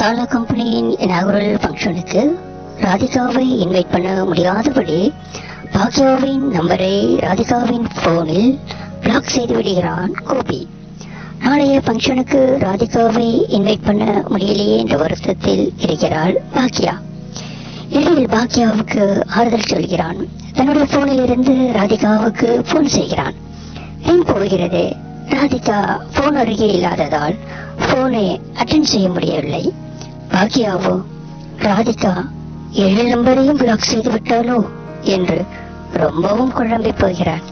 மசாலா கம்பெனியின் இனாகுரல் ஃபங்க்ஷனுக்கு ராதிகாவை இன்வைட் பண்ண முடியாதபடி பாக்யாவின் நம்பரை ராதிகாவின் போனில் பிளாக் செய்து விடுகிறான் கோபி நாளைய ஃபங்க்ஷனுக்கு ராதிகாவை இன்வைட் பண்ண முடியலையே என்ற வருத்தத்தில் இருக்கிறாள் பாக்யா இடையில் பாக்யாவுக்கு ஆறுதல் சொல்கிறான் தன்னுடைய போனில் இருந்து ராதிகாவுக்கு போன் செய்கிறான் ரிங் போகிறது ராதிகா போன் அருகே இல்லாததால் போனை அட்டன் செய்ய முடியவில்லை பாக்யாவோ ராதிகா ஏழு நம்பரையும் பிளாக் செய்து விட்டாலோ என்று ரொம்பவும் குழம்பி போகிறான்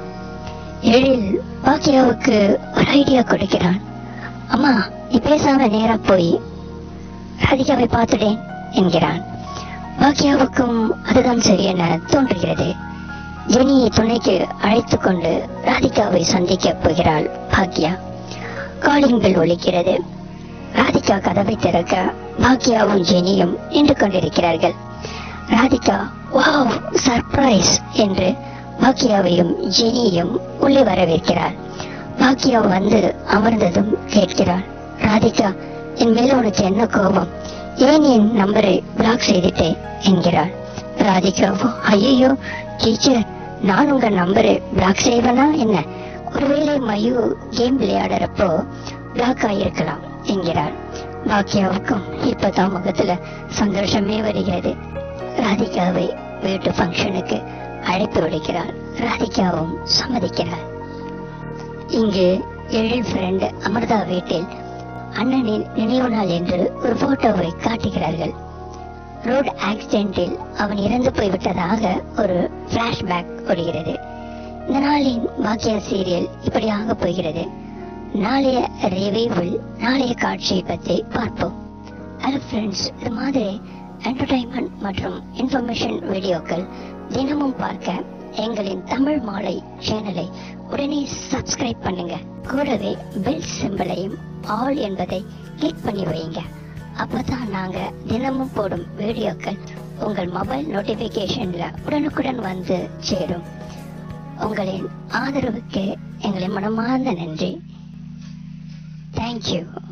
எழில் பாக்கியாவுக்கு ஒரு ஐடியா கொடுக்கிறான் அம்மா நீ பேசாம நேரா போய் ராதிகாவை பார்த்துட்டேன் என்கிறான் பாக்கியாவுக்கும் அதுதான் சரி என தோன்றுகிறது ஜெனியை துணைக்கு அழைத்துக் கொண்டு ராதிகாவை சந்திக்க போகிறாள் பாக்கியா காலிங் பெல் ஒலிக்கிறது ராதிகா கதவை திறக்க பாக்கியாவும் ஜெனியும் நின்று கொண்டிருக்கிறார்கள் ராதிகா வாவ் சர்ப்ரைஸ் என்று பாக்கியாவையும் ஜெனியையும் உள்ளே வரவேற்கிறார் பாக்கியா வந்து அமர்ந்ததும் கேட்கிறாள் ராதிகா என் மேல உனக்கு என்ன கோபம் ஏன் என் நம்பரை பிளாக் செய்துட்டேன் என்கிறாள் ராதிகாவோ ஐயோ டீச்சர் நான் உங்க நம்பரை பிளாக் செய்வேனா என்ன ஒருவேளை மயு கேம் விளையாடுறப்போ பிளாக் ஆயிருக்கலாம் என்கிறாள் பாக்கியாவுக்கும் இப்பதான் முகத்துல சந்தோஷமே வருகிறது ராதிகாவை வீட்டு ஃபங்க்ஷனுக்கு அழைப்பு விடுக்கிறாள் ராதிகாவும் சம்மதிக்கிறாள் இங்கு எழில் ஃப்ரெண்ட் அமிர்தா வீட்டில் அண்ணனின் நினைவு நாள் என்று ஒரு போட்டோவை காட்டுகிறார்கள் ரோட் ஆக்சிடென்டில் அவன் இறந்து போய்விட்டதாக ஒரு பிளாஷ்பேக் ஓடுகிறது இந்த நாளின் பாக்கியா சீரியல் இப்படியாக போகிறது நாளைய ரிவ்யூவில் நாளைய காட்சியை பற்றி பார்ப்போம் ஹலோ ஃப்ரெண்ட்ஸ் இது மாதிரி என்டர்டைன்மெண்ட் மற்றும் இன்ஃபர்மேஷன் வீடியோக்கள் தினமும் பார்க்க எங்களின் தமிழ் மாலை சேனலை உடனே சப்ஸ்கிரைப் பண்ணுங்க கூடவே பெல் சிம்பலையும் ஆல் என்பதை கிளிக் பண்ணி வைங்க அப்பதான் நாங்க தினமும் போடும் வீடியோக்கள் உங்கள் மொபைல் நோட்டிபிகேஷன்ல உடனுக்குடன் வந்து சேரும் உங்களின் ஆதரவுக்கு எங்களின் மனமார்ந்த நன்றி தேங்க்யூ